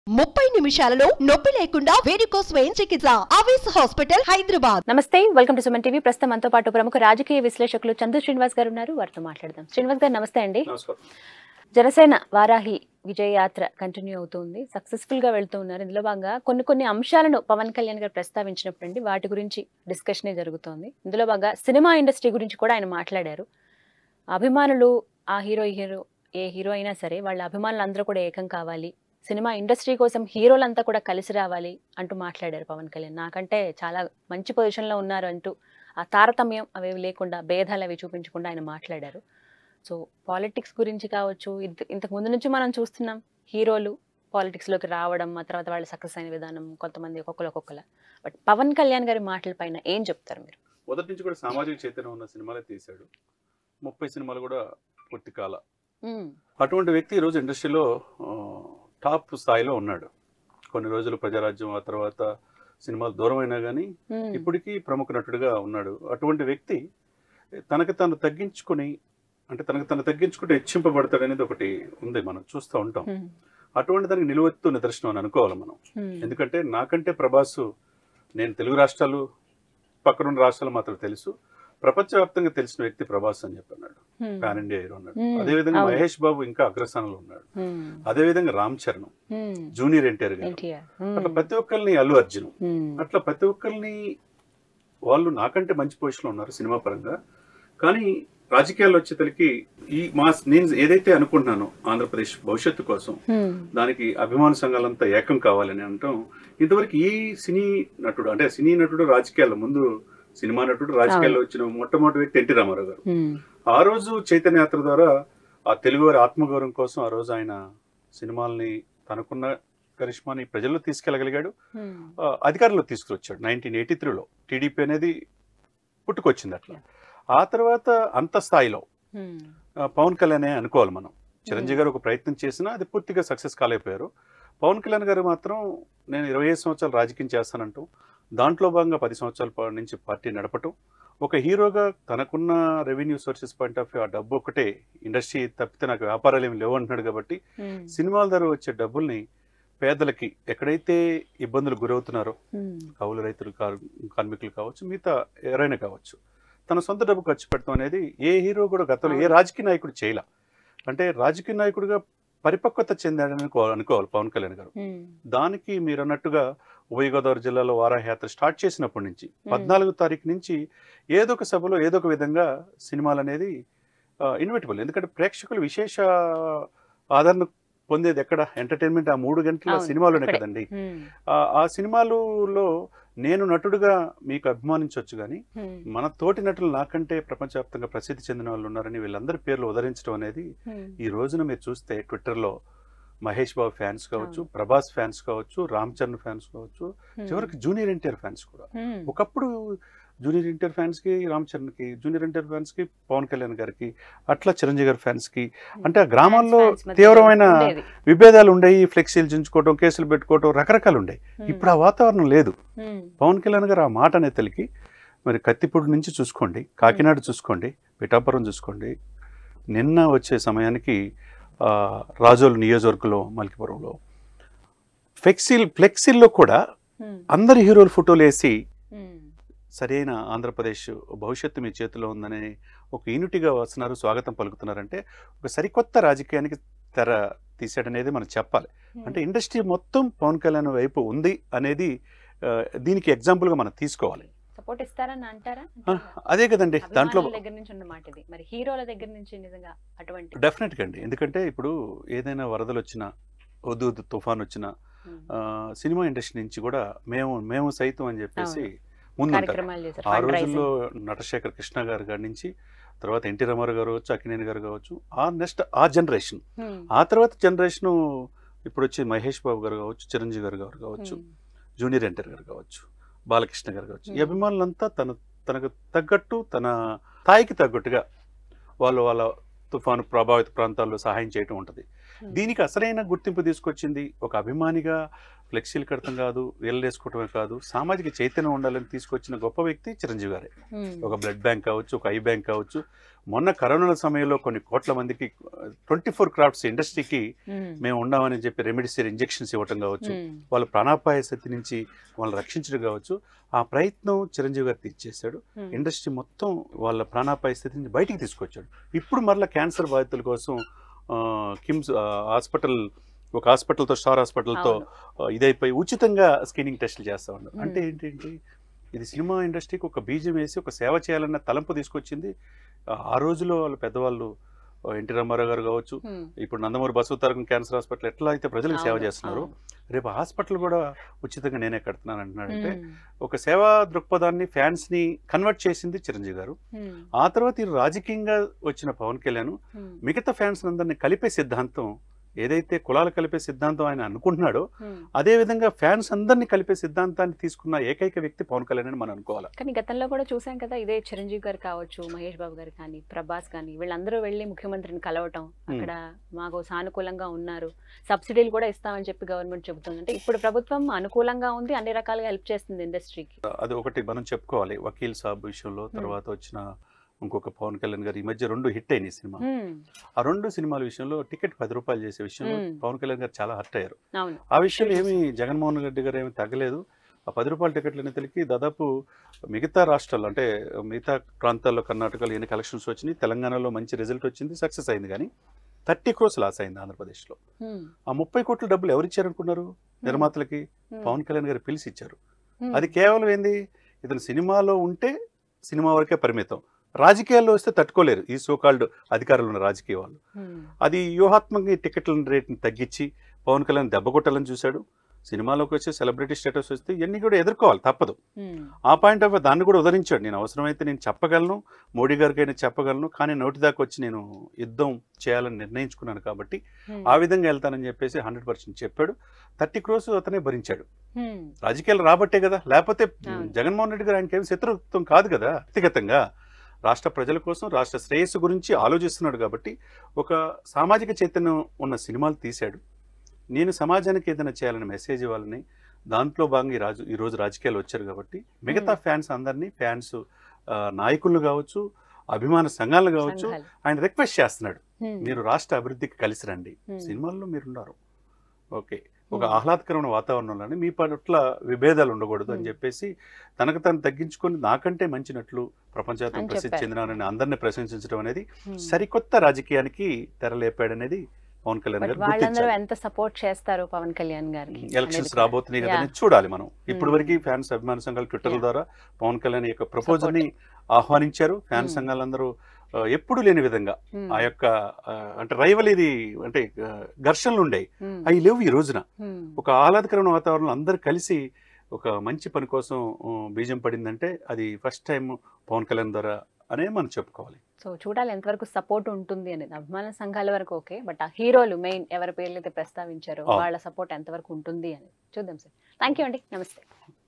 ముప్పై నిమిషాలలో నొప్పి లేకుండా వేడికోస్ వెయిన్ చికిత్స ఆవేశ హాస్పిటల్ హైదరాబాద్ నమస్తే వెల్కమ్ టు సుమన్ టీవీ ప్రస్తుతం మనతో పాటు ప్రముఖ రాజకీయ విశ్లేషకులు చందు శ్రీనివాస్ గారు ఉన్నారు వారితో మాట్లాడదాం శ్రీనివాస్ గారు నమస్తే అండి నమస్కారం జనసేన వారాహి విజయ యాత్ర కంటిన్యూ అవుతుంది సక్సెస్ఫుల్ గా వెళ్తూ ఉన్నారు ఇందులో భాగంగా కొన్ని కొన్ని అంశాలను పవన్ కళ్యాణ్ గారు ప్రస్తావించినప్పుడు అండి వాటి గురించి డిస్కషనే జరుగుతోంది ఇందులో భాగంగా సినిమా ఇండస్ట్రీ గురించి కూడా ఆయన మాట్లాడారు అభిమానులు ఆ హీరో ఈ హీరో ఏ హీరో అయినా సరే వాళ్ళ అభిమానులు అందరూ కూడా ఏకం కావాలి సినిమా ఇండస్ట్రీ కోసం హీరోలంతా కూడా కలిసి రావాలి అంటూ మాట్లాడారు పవన్ కళ్యాణ్ నాకంటే చాలా మంచి పొజిషన్లో ఉన్నారు అంటూ ఆ తారతమ్యం అవేవి లేకుండా భేదాలు అవి చూపించకుండా ఆయన మాట్లాడారు సో పాలిటిక్స్ గురించి కావచ్చు ఇంత- ఇంతకు ముందు నుంచి మనం చూస్తున్నాం హీరోలు పాలిటిక్స్లోకి రావడం ఆ తర్వాత వాళ్ళు సక్సెస్ అయిన విధానం కొంతమంది ఒక్కొక్కరు ఒక్కొక్కల బట్ పవన్ కళ్యాణ్ గారి మాటల పైన ఏం చెప్తారు మీరు మొదటి నుంచి కూడా సామాజిక చైతన్యం ఉన్న సినిమాలే తీశాడు ముప్పై సినిమాలు కూడా పూర్తి కాల అటువంటి వ్యక్తి ఈరోజు ఇండస్ట్రీలో ఆ, టాప్ స్థాయిలో ఉన్నాడు కొన్ని రోజులు ప్రజారాజ్యం ఆ తర్వాత సినిమాలు దూరమైనా కానీ మ్మ్. ఇప్పటికీ ప్రముఖ నటుడిగా ఉన్నాడు అటువంటి వ్యక్తి తనకు తాను తగ్గించుకొని అంటే తనకు తను తగ్గించుకుంటే హెచ్చింపబడతాడు అనేది ఒకటి ఉంది మనం చూస్తూ ఉంటాం మ్మ్. అటువంటి దానికి నిలువెత్తు నిదర్శనం అని అనుకోవాలి మనం మ్మ్. ఎందుకంటే నాకంటే ప్రభాస్ నేను తెలుగు రాష్ట్రాలు పక్కనున్న రాష్ట్రాలు మాత్రం తెలుసు ప్రపంచవ్యాప్తంగా తెలిసిన వ్యక్తి ప్రభాస్ అని చెప్పన్నాడు మ్మ్. పాన్ ఇండియా హీరో అన్నాడు Hmm. అదేవిధంగా అవును. మహేష్ బాబు ఇంకా అగ్రస్థానంలో ఉన్నాడు మ్మ్. అదేవిధంగా రామ్ చరణ్ మ్మ్. జూనియర్ ఎన్టీఆర్ గారు ఎన్టీఆర్ అట్లా మ్మ్. ప్రతి ఒక్కరిని అల్లు అర్జున్ మ్మ్. అట్లా ప్రతి ఒక్కరిని వాళ్ళు నాకంటే మంచి పొజిషన్లో ఉన్నారు సినిమా పరంగా కానీ రాజకీయాల్లో వచ్చేసరికి ఈ మా నేను ఏదైతే అనుకుంటున్నానో ఆంధ్రప్రదేశ్ భవిష్యత్తు కోసం మ్మ్. దానికి అభిమాన సంఘాలంతా ఏకం కావాలని అంటాం ఇంతవరకు ఈ సినీ నటుడు అంటే సినీ నటుడు రాజకీయాల ముందు సినిమా నటుడు రాజకీయాల్లో వచ్చిన మొట్టమొదటి వ్యక్తి ఎన్టీ రామారావు గారు మ్మ్. ఆ రోజు చైతన్య యాత్ర ద్వారా ఆ తెలుగువారి ఆత్మగౌరవం కోసం ఆ రోజు ఆయన సినిమాల్ని తనకున్న కరిష్మాని ప్రజల్లో తీసుకెళ్ళగలిగాడు మ్మ్. ఆ, అధికారంలో తీసుకువచ్చాడు నైన్టీన్ ఎయిటీ త్రీలో టీడీపీ అనేది పుట్టుకొచ్చింది అట్లా ఆ తర్వాత అంత స్థాయిలో మ్మ్. ఆ, పవన్ కళ్యాణ్ అనుకోవాలి మనం చిరంజీవి గారు ఒక ప్రయత్నం చేసినా అది పూర్తిగా సక్సెస్ కాలేకపోయారు పవన్ కళ్యాణ్ గారు మాత్రం నేను ఇరవై ఐదు సంవత్సరాలు రాజకీయం చేస్తానంటూ దాంట్లో భాగంగా పది సంవత్సరాల పా- నుంచి పార్టీ నడపటం ఒక హీరోగా తనకున్న revenue sources point of view ఆ డబ్బు ఒకటే ఇండస్ట్రీ తప్పితే నాకు వ్యాపారాలు ఏమి లేవు అంటున్నాడు కాబట్టి మ్మ్. సినిమాల ద్వారా వచ్చే డబ్బుల్ని పేదలకి ఎక్కడైతే ఇబ్బందులు గురవుతున్నారో మ్మ్. కౌలు రైతులు కార్- కార్మికులు కావచ్చు మిగతా ఎవరైనా కావచ్చు తన సొంత డబ్బు ఖర్చు పెడతాం అనేది ఏ హీరో కూడా గతంలో ఏ అవును. రాజకీయ నాయకుడు చేయలే అంటే రాజకీయ నాయకుడిగా పరిపక్వత చెందాడని అనుకో అనుకోవాలి పవన్ కళ్యాణ్ గారు మ్మ్. దానికి మీరు అన్నట్టుగా ఉభయ గోదావరి జిల్లాలో వారాయాత్ర స్టార్ట్ చేసినప్పటి నుంచి పద్నాలుగు తారీఖు నుంచి ఏదో ఒక సభలో ఏదో ఒక విధంగా సినిమాలు అనేది ఇన్విటబుల్ ఎందుకంటే ప్రేక్షకులు విశేష ఆదరణ పొందేది ఎక్కడ ఎంటర్టైన్మెంట్ ఆ మూడు గంటల అవును, సినిమాలోనే అక్కడే. కదండి మ్మ్. ఆ- ఆ సినిమాలలో నేను నటుడుగా మీకు అభిమానించవచ్చు కానీ మ్మ్. మన తోటి నటులు నాకంటే ప్రపంచవ్యాప్తంగా ప్రసిద్ధి చెందిన వాళ్ళు ఉన్నారని వీళ్ళందరి పేర్లు ఉదరించడం అనేది మ్మ్. ఈ రోజున మీరు చూస్తే ట్విట్టర్లో మహేష్ బాబు ఫ్యాన్స్ కావచ్చు అవును. ప్రభాస్ ఫ్యాన్స్ కావచ్చు రామ్ చరణ్ ఫ్యాన్స్ కావచ్చు మ్మ్. చివరికి జూనియర్ ఎన్టీఆర్ ఫ్యాన్స్ కూడా మ్మ్. ఒకప్పుడు జూనియర్ ఎన్టీఆర్ ఫ్యాన్స్ కి రామ్ చరణ్ కి జూనియర్ ఎన్టీఆర్ ఫ్యాన్స్ కి పవన్ కళ్యాణ్ గారికి అట్లా చిరంజీవి గారి ఫ్యాన్స్ కి అంటే ఆ గ్రామాల్లో Fans మధ్య తీవ్రమైన ఉండేది. విభేదాలు ఉండేవి ఫ్లెక్సీలు చించుకోవడం కేసులు పెట్టుకోవడం రకరకాలు ఉండేవి మ్మ్. ఇప్పుడు ఆ వాతావరణం లేదు మ్మ్. పవన్ కళ్యాణ్ గారు ఆ మాట నేతలకి మరి కత్తిపూడి నుంచి చూసుకోండి కాకినాడ చూసుకోండి పిఠాపురం చూసుకోండి నిన్న వచ్చే సమయానికి ఆ, రాజోలు నియోజకవర్గంలో మల్కిపురంలో ఫ్లెక్సీల్ ఫ్లెక్సీల్లో కూడా మ్మ్. అందరి హీరోల ఫోటోలు వేసి మ్మ్. సరైన ఆంధ్రప్రదేశ్ భవిష్యత్తు మీ చేతిలో ఉందని ఒక యూనిటీగా వస్తున్నారు స్వాగతం పలుకుతున్నారంటే ఒక సరికొత్త రాజకీయానికి తెర తీసాడనేది మనం చెప్పాలి అంటే ఇండస్ట్రీ మొత్తం పవన్ కళ్యాణ్ వైపు ఉంది అనేది ఆ, దీనికి ఎగ్జాంపుల్గా మనం తీసుకోవాలి సపోర్ట్ ఇస్తారని అంటారా ఆ, అదే కదండి దాంట్లో అభిమానుల దగ్గర నుంచి ఉన్న మాట ఇది మరి హీరోల దగ్గర నుంచి నిజంగా అటువంటి డెఫినెట్గా అండి ఎందుకంటే ఇప్పుడు ఏదైనా వరదలు వచ్చినా వద్దు వద్దు తుఫాన్ వచ్చినా మ్మ్. ఆ, సినిమా ఇండస్ట్రీ నుంచి కూడా మేము మేము సైతం అని చెప్పేసి ముందుంటారు కార్యక్రమాలు చేశారు ఆ ఫండ్ రోజుల్లో రైజింగ్ నటశేఖర్ కృష్ణ గారి కాడి నుంచి తర్వాత ఎన్టీ రామారావు గారు కావచ్చు అక్కినేని గారు కావచ్చు ఆ నెక్స్ట్ ఆ జనరేషన్ ఆ తర్వాత జనరేషన్ ఇప్పుడు వచ్చి మహేష్ బాబు గారు కావచ్చు చిరంజీవి గారు గారు కావచ్చు జూనియర్ ఎన్టీఆర్ గారు కావచ్చు బాలకృష్ణ గారు కావచ్చు ఈ Hmm. అభిమానులంతా తన తనకు తగ్గట్టు తన స్థాయికి తగ్గట్టుగా వాళ్ళు వాళ్ళ తుఫాను ప్రభావిత ప్రాంతాల్లో సహాయం చేయటం ఉంటుంది దీనికి అసలైన గుర్తింపు తీసుకొచ్చింది ఒక అభిమానిగా ఫ్లెక్సీలు కడతాం కాదు వీళ్ళు వేసుకోవటమే కాదు సామాజిక చైతన్యం ఉండాలని తీసుకొచ్చిన గొప్ప వ్యక్తి చిరంజీవి గారే ఉమ్. ఒక బ్లడ్ బ్యాంక్ కావచ్చు ఒక ఐ బ్యాంక్ కావచ్చు మొన్న కరోనా సమయంలో కొన్ని కోట్ల మందికి ట్వంటీ ఫోర్ క్రాఫ్ట్స్ ఇండస్ట్రీకి ఉమ్. మేము ఉన్నామని చెప్పి రెమెడిసిర్ ఇంజెక్షన్స్ ఇవ్వటం కావచ్చు ఉమ్. వాళ్ళ ప్రాణాపాయ స్థితి నుంచి వాళ్ళని రక్షించడం కావచ్చు ఆ ప్రయత్నం చిరంజీవి గారు తీర్చేశాడు ఉమ్. ఇండస్ట్రీ మొత్తం వాళ్ళ ప్రాణాపాయ స్థితి నుంచి బయటికి తీసుకొచ్చాడు ఇప్పుడు మరలా క్యాన్సర్ బాధితుల కోసం ఆ, కిమ్స్ ఆ, హాస్పిటల్ ఒక హాస్పిటల్తో స్టార్ హాస్పిటల్తో అవును. ఆ, ఇదైపోయి ఉచితంగా స్క్రీనింగ్ టెస్టులు చేస్తా ఉన్నారు మ్మ్. అంటే ఏంటంటే ఇది సినిమా ఇండస్ట్రీకి ఒక బీజం వేసి ఒక సేవ చేయాలన్న తలంపు తీసుకొచ్చింది ఆ, ఆ రోజులో వాళ్ళ పెద్దవాళ్ళు ఆ, ఎన్టీ రామారావు గారు కావచ్చు ఉమ్. ఇప్పుడు నందమూరి బసవతారకం క్యాన్సర్ హాస్పిటల్ ఎట్లా అయితే ప్రజలకు సేవ అవును, చేస్తున్నారు అవును. రేపు హాస్పిటల్ కూడా ఉచితంగా నేనే కడుతున్నాను అంటున్నాడంటే ఉమ్. ఒక సేవా దృక్పథాన్ని ఫ్యాన్స్ ని కన్వర్ట్ చేసింది చిరంజీవి గారు ఉమ్. ఆ తర్వాత ఈ రాజకీయంగా వచ్చిన పవన్ కళ్యాణ్ ఉమ్. మిగతా ఫ్యాన్స్ అందరిని కలిపే సిద్ధాంతం ఏదైతే కులాలు కలిపే సిద్ధాంతం ఆయన అనుకుంటున్నాడో ఉమ్. అదే విధంగా ఫ్యాన్స్ అందరినీ కలిపే సిద్ధాంతాన్ని తీసుకున్న ఏకైక వ్యక్తి పవన్ కళ్యాణ్ అని మనం అనుకోవాలి కానీ గతంలో కూడా చూసాం కదా ఇదే చిరంజీవి గారు కావచ్చు మహేష్ బాబు గారు కానీ ప్రభాస్ కానీ వీళ్ళందరూ వెళ్ళి ముఖ్యమంత్రిని కలవటం అక్కడ మాకు సానుకూలంగా ఉన్నారు సబ్సిడీలు కూడా ఇస్తామని చెప్పి గవర్నమెంట్ చెబుతుంది అంటే ఇప్పుడు ప్రభుత్వం అనుకూలంగా ఉంది అన్ని రకాలుగా హెల్ప్ చేస్తుంది ఇండస్ట్రీకి అది ఒకటి మనం చెప్పుకోవాలి వకీల్ సాబ్ విషయంలో తర్వాత వచ్చిన ఇంకొక పవన్ కళ్యాణ్ గారు ఈ మధ్య రెండు హిట్ అయినాయి సినిమా ఉమ్. ఆ రెండు సినిమాల విషయంలో టికెట్ పది రూపాయలు చేసే విషయంలో మ్మ్. పవన్ కళ్యాణ్ గారు చాలా హర్ట్ అయ్యారు అవును ఆ విషయంలో ఏమి జగన్మోహన్ రెడ్డి గారు ఏమి తగ్గలేదు ఆ పది రూపాయల టికెట్ల నిధులకి దాదాపు మిగతా రాష్ట్రాల్లో అంటే మిగతా ప్రాంతాల్లో కర్ణాటకలో ఎన్ని కలెక్షన్స్ వచ్చినాయి తెలంగాణలో మంచి రిజల్ట్ వచ్చింది సక్సెస్ అయింది కానీ థర్టీ క్రోస్ లాస్ అయింది ఆంధ్రప్రదేశ్లో ఉమ్. ఆ ముప్పై కోట్ల డబ్బులు ఎవరు ఇచ్చారనుకున్నారు నిర్మాతలకి ఉమ్. పవన్ కళ్యాణ్ గారు పిలిచి ఇచ్చారు ఉమ్. అది కేవలం ఏంది ఇతను సినిమాలో ఉంటే సినిమా వరకే పరిమితం రాజకీయాల్లో వస్తే తట్టుకోలేరు ఈ సోకాల్డ్ అధికారులు ఉన్న రాజకీయ వాళ్ళు ఉమ్. అది వ్యూహాత్మకంగా ఈ టికెట్ల రేట్ని తగ్గించి పవన్ కళ్యాణ్ దెబ్బ కొట్టాలని చూశాడు సినిమాలోకి వచ్చే సెలబ్రిటీ స్టేటస్ వస్తే ఇవన్నీ కూడా ఎదుర్కోవాలి తప్పదు ఉమ్. ఆ పాయింట్ ఆఫ్ దాన్ని కూడా ఉదరించాడు నేను అవసరమైతే నేను చెప్పగలను మోడీ గారికైనా చెప్పగలను కానీ నోటి దాకా వచ్చి నేను యుద్ధం చేయాలని నిర్ణయించుకున్నాను కాబట్టి ఉమ్. ఆ విధంగా వెళ్తానని చెప్పేసి హండ్రెడ్ పర్సెంట్ చెప్పాడు థర్టీ క్రోస్ అతనే భరించాడు ఉమ్. రాజకీయాలు రాబట్టే కదా లేకపోతే అవును. జగన్మోహన్ రెడ్డి గారు ఆయనకి ఏం శత్రుత్వం కాదు కదా వ్యక్తిగతంగా రాష్ట్ర ప్రజల కోసం రాష్ట్ర శ్రేయస్సు గురించి ఆలోచిస్తున్నాడు కాబట్టి ఒక సామాజిక చైతన్యం ఉన్న సినిమాలు తీశాడు నేను సమాజానికి ఏదైనా చేయాలని మెసేజ్ ఇవ్వాలని దాంట్లో భాగంగా ఈ రాజు ఈ రోజు రాజకీయాలు వచ్చారు కాబట్టి మిగతా ఫ్యాన్స్ అందరినీ ఫ్యాన్స్ నాయకులు కావచ్చు అభిమాన సంఘాలు కావచ్చు సంఘాలు. ఆయన రిక్వెస్ట్ చేస్తున్నాడు ఉమ్. మీరు రాష్ట్ర అభివృద్ధికి కలిసి రండి Hmm. సినిమాల్లో మీరున్నారు ఓకే ఒక Hmm. ఆహ్లాదకరమైన వాతావరణంలోనే మీ పట్ల విభేదాలు ఉండకూడదు అని Hmm. చెప్పేసి తనకు తను తగ్గించుకొని నాకంటే మంచి నట్లు ప్రపంచవ్యాప్తం అని ప్రసిద్ధి చెప్పారు. చెందినని అందరిని ప్రశంసించడం అనేది ఉమ్. సరికొత్త రాజకీయానికి తెరలేపాడనేది పవన్ కళ్యాణ్ బట్ గారు వాళ్ళందరూ గుర్తించారు ఎంత సపోర్ట్ చేస్తారు పవన్ కళ్యాణ్ గారికి ఎలక్షన్స్ అనేది కూడా. రాబోతున్నాయి కదా Yeah. అని చూడాలి మనం ఇప్పుడు Hmm. వరకు ఫ్యాన్స్ అభిమాన సంఘాలు ట్విట్టర్ Yeah. ద్వారా పవన్ కళ్యాణ్ యొక్క ప్రపోజల్ ని ఆహ్వానించారు ఫ్యాన్స్ Hmm. సంఘాలందరూ ఆ, ఎప్పుడు లేని విధంగా ఉమ్. ఆ యొక్క ఆ, అంటే రైవల్ ఇది అంటే ఆ, ఘర్షణలు ఉండేవి ఉమ్. అవి లేవు ఈ రోజున ఉమ్. ఒక ఆహ్లాదకరమైన వాతావరణంలో అందరు కలిసి ఒక మంచి పని కోసం ఆ, బీజం పడిందంటే అది ఫస్ట్ టైం పవన్ కళ్యాణ్ ద్వారా అనే మనం చెప్పుకోవాలి సో చూడాలి ఎంతవరకు సపోర్ట్ ఉంటుంది అనేది అభిమాన సంఘాల వరకు ఓకే బట్ ఆ హీరోలు మెయిన్ ఎవరి పేర్లు అయితే ప్రస్తావించారో అవును. వాళ్ళ సపోర్ట్ ఎంతవరకు ఉంటుంది అని చూద్దాం సార్ థ్యాంక్ యూ అండి నమస్తే